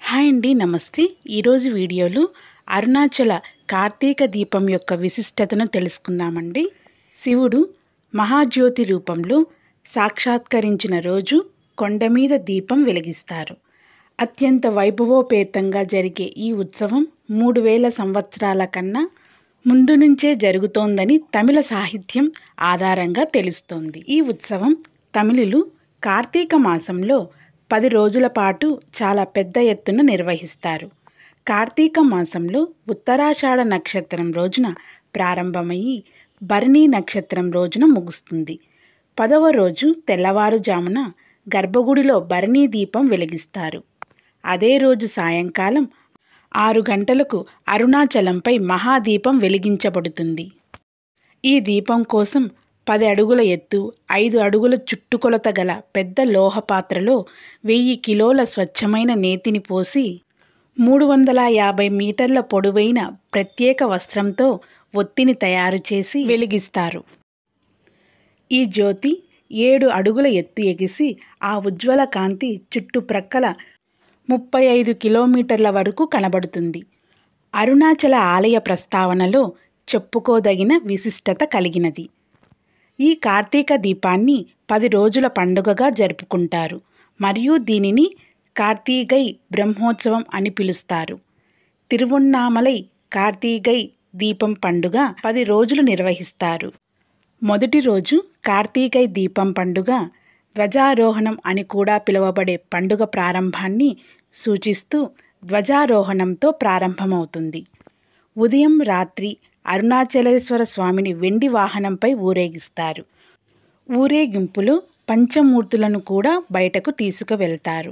hi అండి నమస్తే ఈరోజు వీడియోలో అరుణాచల కార్తీక దీపం యొక్క విశిష్టతను తెలుసుకుందామండి శివుడు మహాజ్యోతి రూపంలో సాక్షాత్కరించిన రోజు కొండ మీద దీపం వెలిగిస్తారు అత్యంత వైభవోపేతంగా జరిగే ఈ ఉత్సవం మూడు వేల సంవత్సరాల కన్నా ముందు నుంచే జరుగుతోందని తమిళ సాహిత్యం ఆధారంగా తెలుస్తోంది ఈ ఉత్సవం తమిళులు కార్తీక మాసంలో పది రోజుల పాటు చాలా పెద్ద ఎత్తున నిర్వహిస్తారు కార్తీక మాసంలో ఉత్తరాషాఢ నక్షత్రం రోజున ప్రారంభమయ్యి భరణి నక్షత్రం రోజున ముగుస్తుంది పదవ రోజు తెల్లవారుజామున గర్భగుడిలో భరణీ దీపం వెలిగిస్తారు అదే రోజు సాయంకాలం ఆరు గంటలకు అరుణాచలంపై మహాదీపం వెలిగించబడుతుంది ఈ దీపం కోసం పది అడుగుల ఎత్తు ఐదు అడుగుల చుట్టుకొలత గల పెద్ద లోహ పాత్రలో వెయ్యి కిలోల స్వచ్ఛమైన నేతిని పోసి మూడు వందల యాభై మీటర్ల పొడవైన ప్రత్యేక వస్త్రంతో ఒత్తిని తయారు చేసి వెలిగిస్తారు ఈ జ్యోతి ఏడు అడుగుల ఎత్తు ఎగిసి ఆ ఉజ్వల కాంతి చుట్టుప్రక్కల ముప్పై ఐదు కిలోమీటర్ల వరకు కనబడుతుంది అరుణాచల ఆలయ ప్రస్తావనలో చెప్పుకోదగిన విశిష్టత కలిగినది ఈ కార్తీక దీపాన్ని పది రోజుల పండుగగా జరుపుకుంటారు మరియు దీనిని కార్తీగై బ్రహ్మోత్సవం అని పిలుస్తారు తిరువన్నామలై కార్తీగై దీపం పండుగ పది రోజులు నిర్వహిస్తారు మొదటి రోజు కార్తీకై దీపం పండుగ ధ్వజారోహణం అని కూడా పిలువబడే పండుగ ప్రారంభాన్ని సూచిస్తూ ధ్వజారోహణంతో ప్రారంభమవుతుంది ఉదయం రాత్రి అరుణాచలేశ్వర స్వామిని వెండి వాహనంపై ఊరేగిస్తారు ఊరేగింపులో పంచమూర్తులను కూడా బయటకు తీసుకువెళ్తారు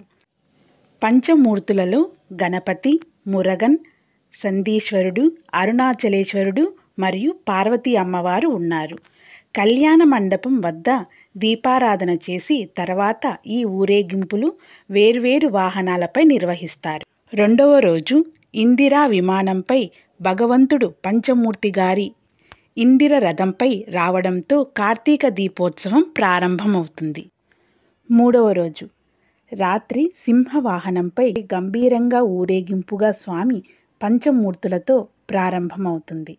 పంచమూర్తులలో గణపతి మురగన్ సందీశ్వరుడు అరుణాచలేశ్వరుడు మరియు పార్వతీ అమ్మవారు ఉన్నారు కళ్యాణ మండపం వద్ద దీపారాధన చేసి తర్వాత ఈ ఊరేగింపులు వేర్వేరు వాహనాలపై నిర్వహిస్తారు రెండవ రోజు ఇందిరా విమానంపై భగవంతుడు పంచమూర్తి గారి ఇందిర రథంపై రావడంతో కార్తీక దీపోత్సవం ప్రారంభమవుతుంది మూడవ రోజు రాత్రి సింహవాహనంపై గంభీరంగా ఊరేగింపుగా స్వామి పంచమూర్తులతో ప్రారంభమవుతుంది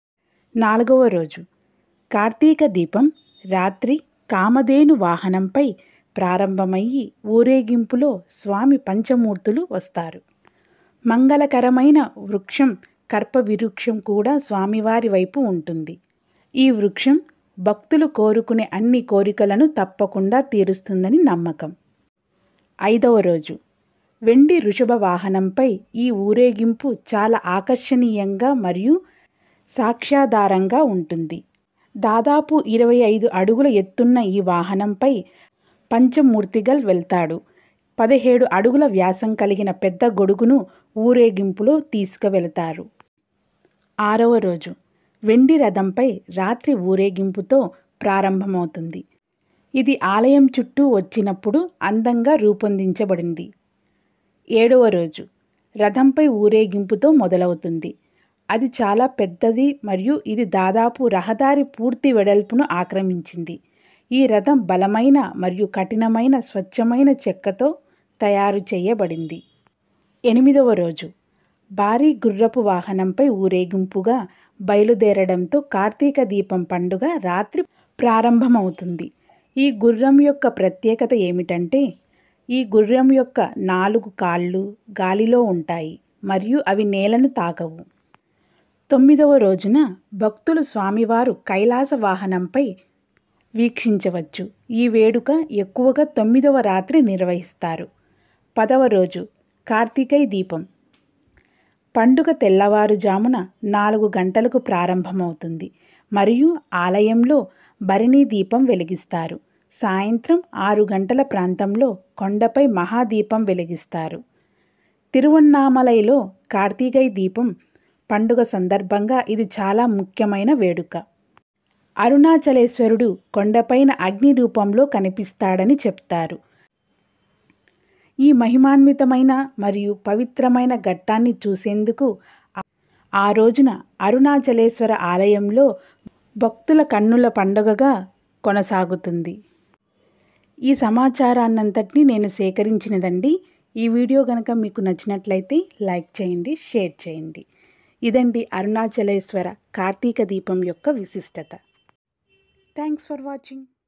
నాలుగవ రోజు కార్తీక దీపం రాత్రి కామధేను వాహనంపై ప్రారంభమయ్యి ఊరేగింపులో స్వామి పంచమూర్తులు వస్తారు మంగళకరమైన వృక్షం కర్పవిరుక్షం కూడా స్వామివారి వైపు ఉంటుంది ఈ వృక్షం భక్తులు కోరుకునే అన్ని కోరికలను తప్పకుండా తీరుస్తుందని నమ్మకం ఐదవ రోజు వెండి వృషభ వాహనంపై ఈ ఊరేగింపు చాలా ఆకర్షణీయంగా మరియు సాక్ష్యాధారంగా ఉంటుంది దాదాపు ఇరవై ఐదు అడుగుల ఎత్తున్న ఈ వాహనంపై పంచమూర్తిగల్ వెళ్తాడు పదిహేడు అడుగుల వ్యాసం కలిగిన పెద్ద గొడుగును ఊరేగింపులో తీసుకువెళతారు ఆరవ రోజు వెండి రథంపై రాత్రి ఊరేగింపుతో ప్రారంభమవుతుంది ఇది ఆలయం చుట్టూ వచ్చినప్పుడు అందంగా రూపొందించబడింది ఏడవ రోజు రథంపై ఊరేగింపుతో మొదలవుతుంది అది చాలా పెద్దది మరియు ఇది దాదాపు రహదారి పూర్తి వెడల్పును ఆక్రమించింది ఈ రథం బలమైన మరియు కఠినమైన స్వచ్ఛమైన చెక్కతో తయారు చేయబడింది ఎనిమిదవ రోజు భారీ గుర్రపు వాహనంపై ఊరేగింపుగా బయలుదేరడంతో కార్తీక దీపం పండుగ రాత్రి ప్రారంభమవుతుంది ఈ గుర్రం యొక్క ప్రత్యేకత ఏమిటంటే ఈ గుర్రం యొక్క నాలుగు కాళ్ళు గాలిలో ఉంటాయి మరియు అవి నేలను తాకవు తొమ్మిదవ రోజున భక్తులు స్వామివారు కైలాస వాహనంపై వీక్షించవచ్చు ఈ వేడుక ఎక్కువగా తొమ్మిదవ రాత్రి నిర్వహిస్తారు పదవ రోజు కార్తీకై దీపం పండుగ తెల్లవారుజామున నాలుగు గంటలకు ప్రారంభమవుతుంది మరియు ఆలయంలో భరణీ దీపం వెలిగిస్తారు సాయంత్రం ఆరు గంటల ప్రాంతంలో కొండపై మహాదీపం వెలిగిస్తారు తిరువన్నామలైలో కార్తీకై దీపం పండుగ సందర్భంగా ఇది చాలా ముఖ్యమైన వేడుక అరుణాచలేశ్వరుడు కొండపైన అగ్ని రూపంలో కనిపిస్తాడని చెప్తారు ఈ మహిమాన్వితమైన మరియు పవిత్రమైన ఘట్టాన్ని చూసేందుకు ఆ రోజున అరుణాచలేశ్వర ఆలయంలో భక్తుల కన్నుల పండుగగా కొనసాగుతుంది ఈ సమాచారాన్నంతటినీ నేను సేకరించినదండి ఈ వీడియో కనుక మీకు నచ్చినట్లయితే లైక్ చేయండి షేర్ చేయండి ఇదండి అరుణాచలేశ్వర కార్తీక దీపం యొక్క విశిష్టత థ్యాంక్స్ ఫర్ వాచింగ్